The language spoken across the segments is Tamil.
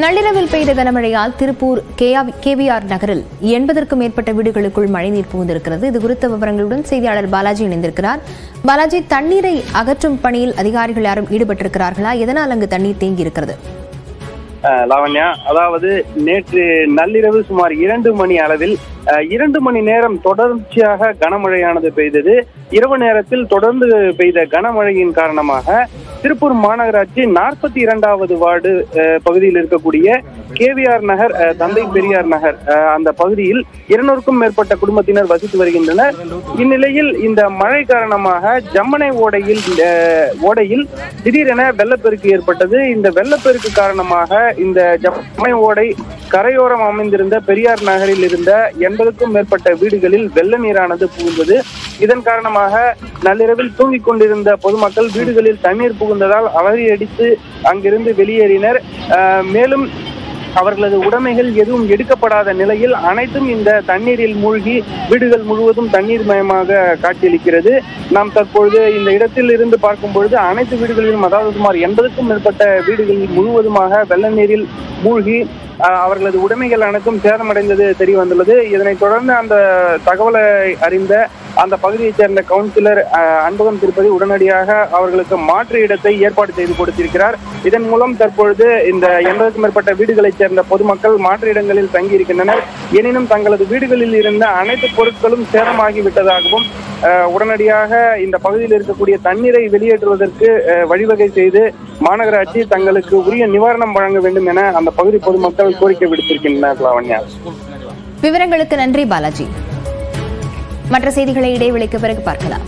நள்ளிரவில் பெய்த கனமழையால் திருப்பூர் கேவிஆர் நகரில் எண்பதற்கும் மேற்பட்ட வீடுகளுக்குள் மழைநீர் புகுந்திருக்கிறது இது குறித்த விவரங்களுடன் செய்தியாளர் பாலாஜி இணைந்திருக்கிறார் பாலாஜி தண்ணீரை அகற்றும் பணியில் அதிகாரிகள் யாரும் ஈடுபட்டிருக்கிறார்களா எதனால் அங்கு தண்ணீர் தேங்கி இருக்கிறது அஹ் லாவண்யா அதாவது நேற்று நள்ளிரவு சுமார் இரண்டு மணி அளவில் அஹ், இரண்டு மணி நேரம் தொடர்ச்சியாக கனமழையானது பெய்தது இரவு நேரத்தில் தொடர்ந்து பெய்த கனமழையின் காரணமாக திருப்பூர் மாநகராட்சி நாற்பத்தி இரண்டாவது வார்டு அஹ், பகுதியில் இருக்கக்கூடிய கேவிஆர் நகர் அஹ், தந்தை பெரியார் நகர் அஹ், அந்த பகுதியில் இருநூறுக்கும் மேற்பட்ட குடும்பத்தினர் வசித்து வருகின்றனர் இந்நிலையில் இந்த மழை காரணமாக ஜம்மனை ஓடையில் அஹ், ஓடையில் திடீரென வெள்ளப்பெருக்கு ஏற்பட்டது இந்த வெள்ளப்பெருக்கு காரணமாக இந்த ஜம்மனை ஓடை கரையோரம் அமைந்திருந்த பெரியார் நகரில் இருந்த எண்பதுக்கும் மேற்பட்ட வீடுகளில் வெள்ள நீரானது புகுந்தது இதன் காரணமாக நள்ளிரவில் தூங்கிக் கொண்டிருந்த பொதுமக்கள் வீடுகளில் தண்ணீர் புகுந்ததால் அலறி அடித்து அங்கிருந்து வெளியேறினர் அஹ், மேலும் அவர்களது உடைமைகள் எதுவும் எடுக்கப்படாத நிலையில் அனைத்தும் இந்த தண்ணீரில் மூழ்கி வீடுகள் முழுவதும் தண்ணீர் மயமாக காட்சியளிக்கிறது நாம் தற்பொழுது இந்த இடத்தில் இருந்து பார்க்கும் பொழுது அனைத்து வீடுகளிலும் அதாவது சுமார் எண்பதுக்கும் மேற்பட்ட வீடுகளில் முழுவதுமாக வெள்ள நீரில் மூழ்கி அஹ், அவர்களது உடைமைகள் அனைத்தும் சேதமடைந்தது தெரிய வந்துள்ளது இதனைத் தொடர்ந்து அந்த தகவலை அறிந்த அந்த பகுதியைச் சேர்ந்த கவுன்சிலர் அஹ், அன்பகம் திருப்பதி உடனடியாக அவர்களுக்கு மாற்று இடத்தை ஏற்பாடு செய்து கொடுத்திருக்கிறார் இதன் மூலம் தற்பொழுது இந்த எண்பதுக்கும் மேற்பட்ட வீடுகளைச் சேர்ந்த பொதுமக்கள் மாற்று இடங்களில் தங்கியிருக்கின்றனர் எனினும் தங்களது வீடுகளில் இருந்த அனைத்து பொருட்களும் சேதமாகி விட்டதாகவும் அஹ், உடனடியாக இந்த பகுதியில் இருக்கக்கூடிய தண்ணீரை வெளியேற்றுவதற்கு அஹ், வழிவகை செய்து மாநகராட்சி தங்களுக்கு உரிய நிவாரணம் வழங்க வேண்டும் என அந்த பகுதி பொதுமக்கள் கோரிக்கை விடுத்திருக்கின்றனர் லாவண்யா விவரங்களுக்கு நன்றி பாலாஜி மற்ற செய்திகளை இடைவெளிக்கு பிறகு பார்க்கலாம்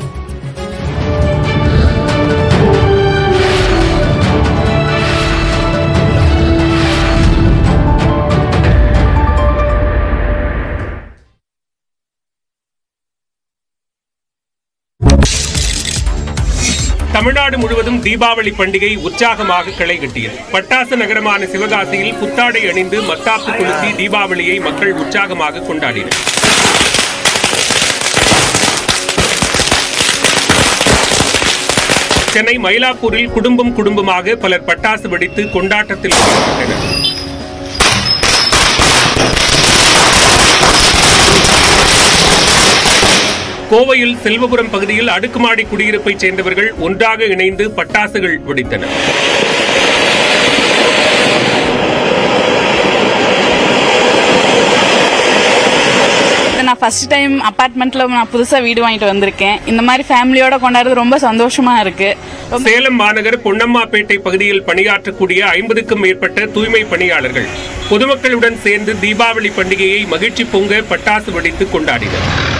தமிழ்நாடு முழுவதும் தீபாவளி பண்டிகை உற்சாகமாக களை கட்டியது பட்டாசு நகரமான சிவகாசியில் புத்தாடை அணிந்து மத்தாப்பு கொளுத்தி தீபாவளியை மக்கள் உற்சாகமாக கொண்டாடினர் சென்னை மயிலாப்பூரில் குடும்பம் குடும்பமாக பலர் பட்டாசு வெடித்து கொண்டாட்டத்தில் ஈடுபட்டனர் கோவையில் செல்வபுரம் பகுதியில் அடுக்குமாடி குடியிருப்பைச் சேர்ந்தவர்கள் ஒன்றாக இணைந்து பட்டாசுகள் வெடித்தனர் இது நான் ஃபர்ஸ்ட் டைம் அப்பார்ட்மெண்ட்ல நான் புதுசா வீடு வாங்கிட்டு வந்திருக்கேன் இந்த மாதிரி ஃபேமிலியோட கொண்டாடுறது ரொம்ப சந்தோஷமா இருக்கு ரொம்ப சேலம் மாநகர் பொன்னம்மாப்பேட்டை பகுதியில் பணியாற்றக்கூடிய ஐம்பதுக்கும் மேற்பட்ட தூய்மை பணியாளர்கள் பொதுமக்களுடன் சேர்ந்து தீபாவளி பண்டிகையை மகிழ்ச்சி பொங்க பட்டாசு வெடித்து கொண்டாடினர்